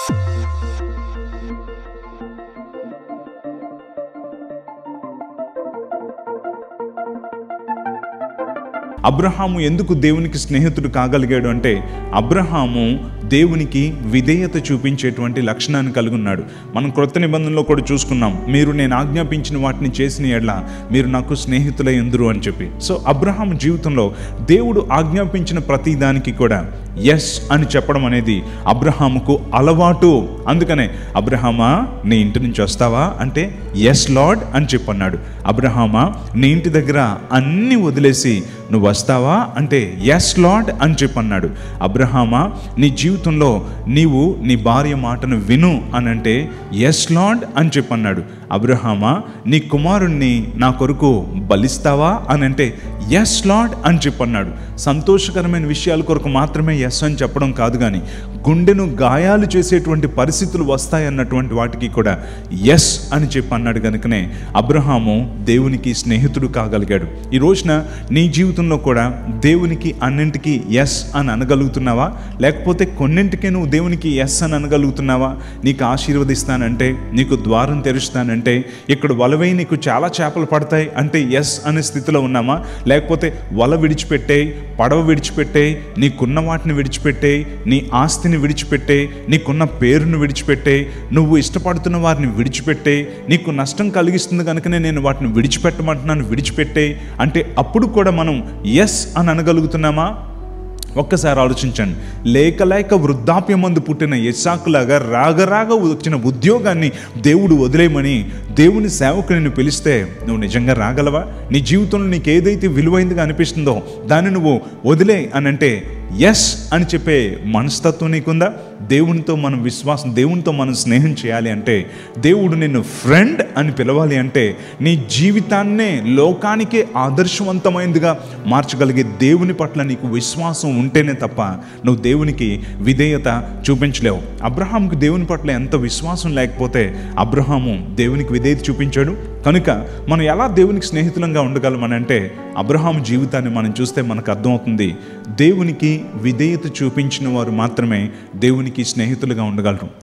అబ్రహాము ఎందుకు దేవునికి స్నేహితుడు కాగలిగాడు అంటే అబ్రహాము దేవునికి విధేయత చూపించేటువంటి లక్షణాన్ని కలిగి ఉన్నాడు మనం క్రొత్త నిబంధనలో కూడా చూసుకున్నాం మీరు నేను ఆజ్ఞాపించిన వాటిని చేసిన ఎడ్ల మీరు నాకు స్నేహితులై ఎందురు అని చెప్పి సో అబ్రహాం జీవితంలో దేవుడు ఆజ్ఞాపించిన ప్రతి దానికి కూడా ఎస్ అని చెప్పడం అనేది అబ్రహాముకు అలవాటు అందుకనే అబ్రహామా నీ ఇంటి నుంచి వస్తావా అంటే ఎస్ లార్డ్ అని చెప్పన్నాడు అబ్రహామా నీ ఇంటి దగ్గర అన్నీ వదిలేసి నువ్వు వస్తావా అంటే ఎస్ లార్డ్ అని చెప్పన్నాడు అబ్రహామా నీ జీవితంలో నీవు నీ భార్య మాటను విను అని అంటే ఎస్ లార్డ్ అని చెప్పన్నాడు అబ్రహామా నీ కుమారుణ్ణి నా కొరకు బలిస్తావా అని అంటే ఎస్ లార్డ్ అని చెప్పన్నాడు సంతోషకరమైన విషయాల కొరకు మాత్రమే ఎస్ అని చెప్పడం కాదు కానీ గుండెను గాయాలు చేసేటువంటి పరిస్థితులు వస్తాయన్నటువంటి వాటికి కూడా ఎస్ అని చెప్పి అన్నాడు కనుకనే అబ్రహాము దేవునికి స్నేహితుడు కాగలిగాడు ఈ రోజున నీ జీవితంలో కూడా దేవునికి అన్నింటికి ఎస్ అని అనగలుగుతున్నావా లేకపోతే కొన్నింటికే నువ్వు దేవునికి ఎస్ అని అనగలుగుతున్నావా నీకు ఆశీర్వదిస్తానంటే నీకు ద్వారం తెరుస్తానంటే ఇక్కడ వలవై నీకు చాలా చేపలు పడతాయి అంటే ఎస్ అనే స్థితిలో ఉన్నామా లేకపోతే వల విడిచిపెట్టే పడవ విడిచిపెట్టే నీకున్న వాటిని విడిచిపెట్టే నీ ఆస్తిని విడిచిపెట్టే నీకున్న పేరును విడిచిపెట్టే నువ్వు ఇష్టపడుతున్న వారిని విడిచిపెట్టే నీకు నష్టం కలిగిస్తుంది కనుకనే నేను వాటిని విడిచిపెట్టమంటున్నాను విడిచిపెట్టే అంటే అప్పుడు కూడా మనం ఎస్ అని అనగలుగుతున్నామా ఒక్కసారి ఆలోచించండి లేక లేక వృద్ధాప్యమందు పుట్టిన యశాకులాగా రాగరాగ వచ్చిన ఉద్యోగాన్ని దేవుడు వదిలేయమని దేవుని సేవకుని పిలిస్తే నువ్వు నిజంగా రాగలవా నీ జీవితంలో నీకు ఏదైతే విలువైందిగా అనిపిస్తుందో దాన్ని నువ్వు వదిలే అని అంటే ఎస్ అని చెప్పే మనస్తత్వం నీకుందా దేవునితో మనం విశ్వాసం దేవునితో మనం స్నేహం చేయాలి అంటే దేవుడు నిన్ను ఫ్రెండ్ అని పిలవాలి అంటే నీ జీవితాన్నే లోకానికే ఆదర్శవంతమైనదిగా మార్చగలిగే దేవుని పట్ల నీకు విశ్వాసం ఉంటేనే తప్ప నువ్వు దేవునికి విధేయత చూపించలేవు అబ్రహాంకు దేవుని పట్ల ఎంత విశ్వాసం లేకపోతే అబ్రహాము దేవునికి విధేయత చూపించాడు కనుక మనం ఎలా దేవునికి స్నేహితులంగా ఉండగలమనంటే అబ్రహాం జీవితాన్ని మనం చూస్తే మనకు అర్థమవుతుంది దేవునికి విధేయత చూపించిన వారు మాత్రమే దేవునికి స్నేహితులుగా ఉండగలరు